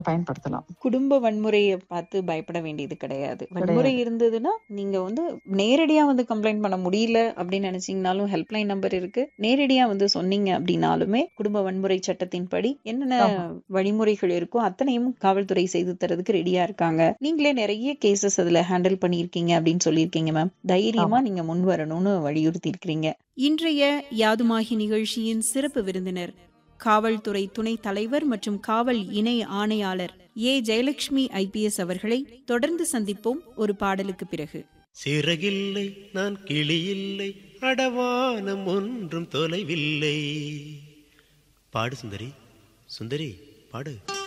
பயன்படுத்தலாம். குடும்ப வன்முறைய பார்த்து பயப்பட வேண்டியது கிடையாது. வன்முறை கிடையாது. இருந்ததுன்னா, நீங்க வந்து நேரடியா வந்து கம்ப்ளைண்ட் பண்ண முடியல அப்படின்னு நினைச்சீங்கனாலும் ஹெல்ப்லைன் நம்பர் இருக்கு. நேரடியா வந்து சொன்னீங்க அப்படின்னாலுமே, குடும்ப வன்முறை சட்டத்தின்படி என்னென்ன ஆமா. வழிமுறைகள் இருக்கோ அத்தனையும் காவல்துறை செய்து தரதுக்கு ரெடியா இருக்காங்க. நீங்களே நெறைய கேஸஸ் அதுல ஹேண்டில் பண்ணியிருக்கீங்க அப்படின்னு சொல்லியிருக்கீங்க மேம். தைரியமா ஆமா. நீங்க முன் வரணும்னு வலியுறுத்தி இருக்கிறீங்க. இன்றைய யாதுமாகி நிகழ்ச்சியின் சிறப்பு விருந்தினர் காவல்துறை துணைத் தலைவர் மற்றும் காவல் இணை ஆணையாளர் ஏ ஜெயலட்சுமி ஐபிஎஸ் அவர்களை தொடர்ந்து சந்திப்போம் ஒரு பாடலுக்கு பிறகு சிறகில்லை நான் கிளியில்லை அடவானம் ஒன்றும் தொலைவில்லை பாடு சுந்தரி சுந்தரி பாடு